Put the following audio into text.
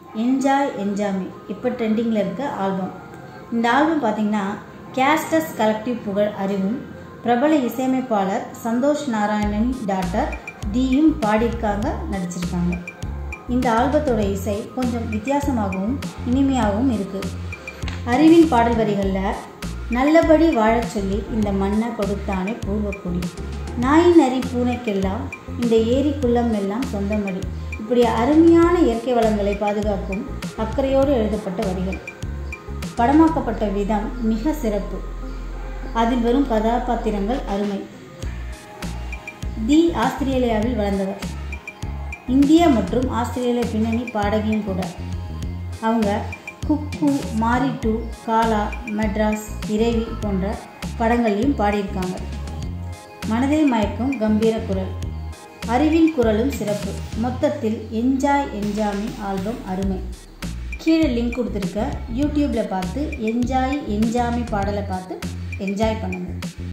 enjoy என்ஜாமி இப்போ ட்ரெண்டிங்கில் இருக்க ஆல்பம் இந்த ஆல்பம் பார்த்தீங்கன்னா கேஸ்டஸ் கலெக்டிவ் புகழ் அறிவும் பிரபல இசையமைப்பாளர் சந்தோஷ் நாராயணன் டாக்டர் தீயும் பாடியிருக்காங்க நடிச்சிருக்காங்க இந்த ஆல்பத்தோட இசை கொஞ்சம் வித்தியாசமாகவும் இனிமையாகவும் இருக்குது அறிவின் பாடல் வரிகளில் நல்லபடி வாழச் சொல்லி இந்த மண்ணை கொடுத்தானே பூர்வக்குடி நாய் நரி பூனைக்கெல்லாம் இந்த ஏரி குள்ளம் எல்லாம் சொந்தமடி இப்படி அருமையான இயற்கை வளங்களை பாதுகாக்கும் அக்கறையோடு எழுதப்பட்ட வரிகள் படமாக்கப்பட்ட விதம் மிக சிறப்பு அதில் வரும் கதாபாத்திரங்கள் அருமை தி ஆஸ்திரேலியாவில் வளர்ந்தவர் இந்தியா மற்றும் ஆஸ்திரேலிய பின்னணி பாடகியும் கூட அவங்க குக்கு மாரி டூ காலா மெட்ராஸ் இறைவி போன்ற படங்கள்லையும் பாடியிருக்காங்க மனதை மயக்கும் கம்பீர குரல் அறிவின் குரலும் சிறப்பு மொத்தத்தில் என்ஜாய் என்ஜாமி ஆல்பம் அருமை கீழே லிங்க் கொடுத்துருக்க யூடியூப்பில் பார்த்து என்ஜாய் என்ஜாமி பாடலை பார்த்து என்ஜாய் பண்ணுங்கள்